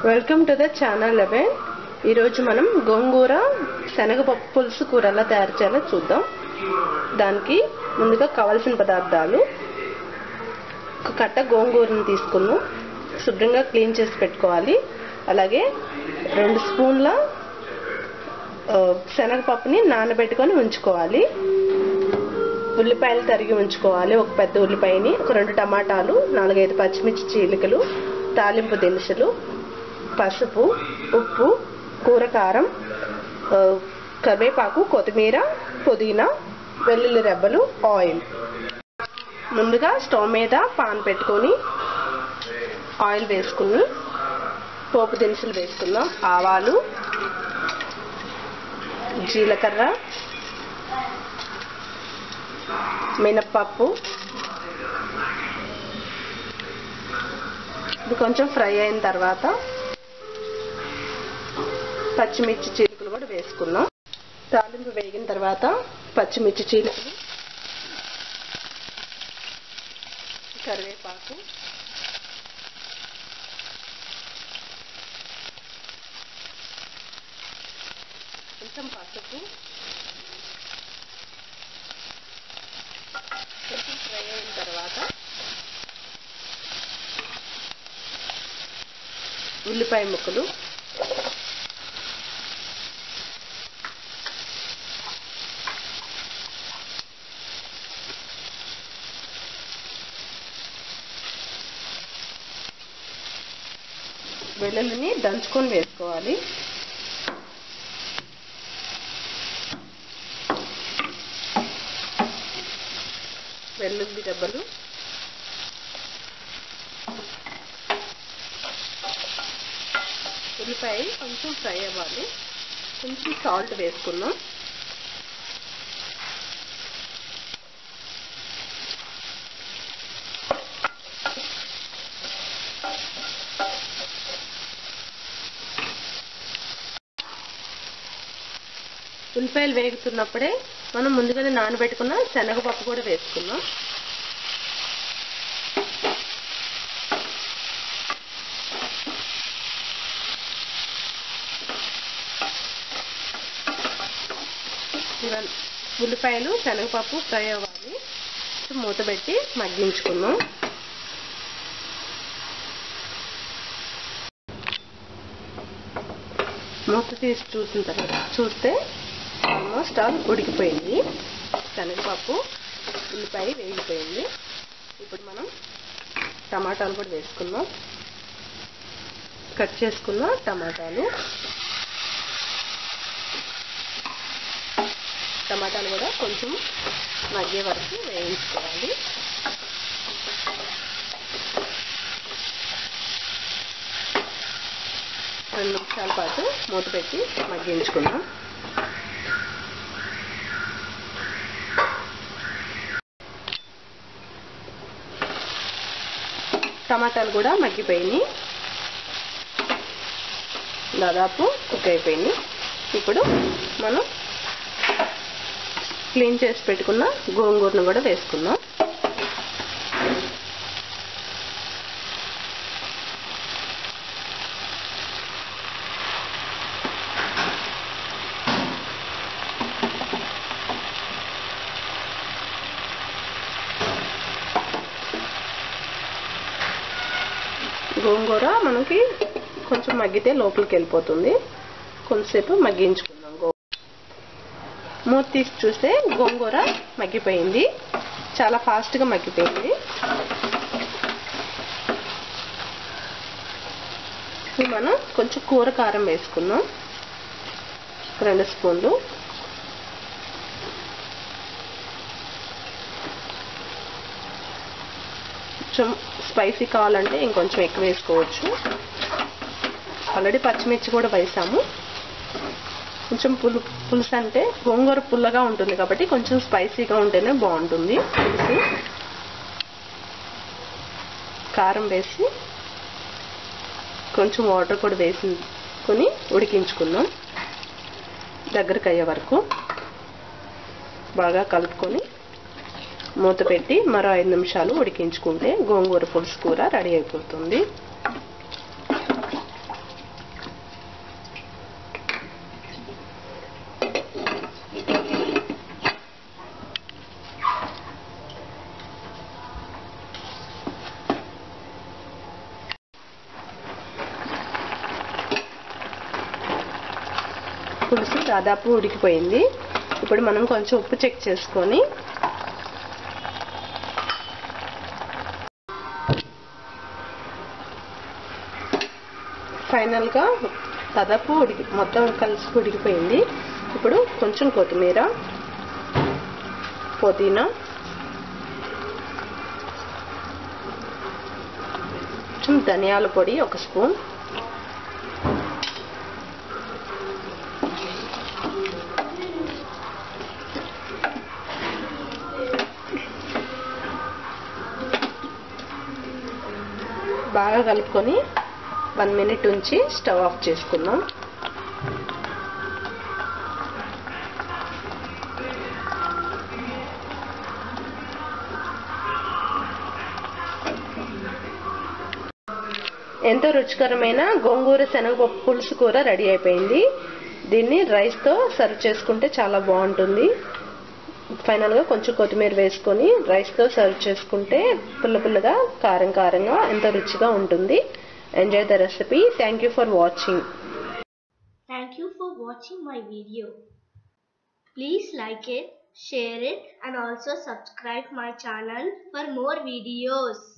Welcome to the channel eleven ఈరోజు మనం గోంగూర శనగపప్పు పులుసు కూర ఎలా తయారు చేయాలో చూద్దాం దానికి ముందుగా కావాల్సిన పదార్థాలు ఒక కట్ట గోంగూరను తీసుకున్నాం శుభ్రంగా క్లీన్ చేసి పెట్టుకోవాలి అలాగే రెండు స్పూన్ల ఆ, శనగపప్పుని నానబెట్టుకొని ఉంచుకోవాలి ఉల్లిపాయలు తరిగి ఉంచుకోవాలి ఒక పెద్ద ఉల్లిపాయని ఒక రెండు టమాటాలు నాలుగైదు పచ్చిమిర్చి చీలికలు తాలింపు దినుసులు పసుపు ఉప్పు కూర కారం ఆ, కరివేపాకు కొత్తిమీర పుదీనా వెల్లుల్లి రెబ్బలు ఆయిల్ ముందుగా స్టవ్ మీద పాన్ పెట్టుకొని ఆయిల్ వేసుకుని పోపు దినుసులు వేసుకుందాం ఆవాలు జీలకర్ర మినప్పప్పు ఇది కొంచెం ఫ్రై అయిన తర్వాత పచ్చిమిర్చి చీలికలు కూడా వేసుకున్నాం తాలింపు వేగిన తర్వాత పచ్చిమిర్చి చీలికలు కరివేపాకు కొంచెం పసుపు కొంచెం ఫ్రై అయిన తర్వాత ఉల్లిపాయ ముక్కలు వెల్లుల్లిని దంచుకొని వేసుకోవాలి వెల్లుల్లి దెబ్బలు ఉల్లిపాయ కొంచెం ఫ్రై అవ్వాలి కొంచెం సాల్ట్ వేసుకున్నాం ఉల్లిపాయలు వేగుతున్నప్పుడే మనం ముందుగానే నానబెట్టుకున్న శనగపప్పు కూడా వేసుకున్నాం ఇవన్నీ ఉల్లిపాయలు శనగపప్పు ఫ్రై అవ్వాలి మూత పెట్టి మగ్గించుకుందాం మూత తీసి చూసిన తర్వాత చూస్తే ఆల్మోస్ట్ ఆల్ ఉడికిపోయింది శనగపప్పు ఉల్లిపాయ వేగిపోయింది ఇప్పుడు మనం టమాటాలు కూడా వేసుకుందాం కట్ చేసుకున్న టమాటాలు టమాటాలు కూడా కొంచెం మగ్గే వరకు వేయించుకోవాలి రెండు నిమిషాల పాటు మూత పెట్టి మగ్గించుకుందాం టమాటాలు కూడా మగ్గిపోయినాయి దాదాపు కుక్ అయిపోయినాయి ఇప్పుడు మనం క్లీన్ చేసి పెట్టుకున్న గోంగూరను కూడా వేసుకుందాం గోంగూర మనకి కొంచెం మగ్గితే లోపలికి వెళ్ళిపోతుంది కొంతసేపు మగ్గించుకుందాం గో మూత తీసి చూస్తే గోంగూర మగ్గిపోయింది చాలా ఫాస్ట్గా మగ్గిపోయింది ఇప్పుడు మనం కొంచెం కూర కారం వేసుకుందాం రెండు స్పూన్లు కొంచెం స్పైసీ కావాలంటే ఇంకొంచెం ఎక్కువ వేసుకోవచ్చు ఆల్రెడీ పచ్చిమిర్చి కూడా వేసాము కొంచెం పులు పులుసు అంటే గోంగూర పుల్లగా ఉంటుంది కాబట్టి కొంచెం స్పైసీగా ఉంటేనే బాగుంటుంది పులుసు కారం వేసి కొంచెం వాటర్ కూడా వేసుకొని ఉడికించుకుందాం దగ్గరికి అయ్యే వరకు బాగా కలుపుకొని మూత పెట్టి మరో ఐదు నిమిషాలు ఉడికించుకుంటే గోంగూర పులుసు కూర రెడీ అయిపోతుంది దాదాపు ఉడికిపోయింది ఇప్పుడు మనం కొంచెం ఉప్పు చెక్ చేసుకొని ఫైనల్గా దాదాపు ఉడికి మొత్తం కలిసి ఉడికిపోయింది ఇప్పుడు కొంచెం కొత్తిమీర పుదీనా కొంచెం ధనియాల పొడి ఒక స్పూన్ బాగా కలుపుకొని వన్ మినిట్ ఉంచి స్టవ్ ఆఫ్ చేసుకుందాం ఎంతో రుచికరమైన గోంగూర శనగపప్పు పులుసు కూర రెడీ అయిపోయింది దీన్ని రైస్తో సర్వ్ చేసుకుంటే చాలా బాగుంటుంది ఫైనల్గా కొంచెం కొత్తిమీర వేసుకొని రైస్తో సర్వ్ చేసుకుంటే పుల్ల పుల్లగా కారం కారంగా ఎంతో రుచిగా ఉంటుంది enjoy the recipe thank you for watching Thank you for watching my video. Please like it, share it and also subscribe my channel for more videos.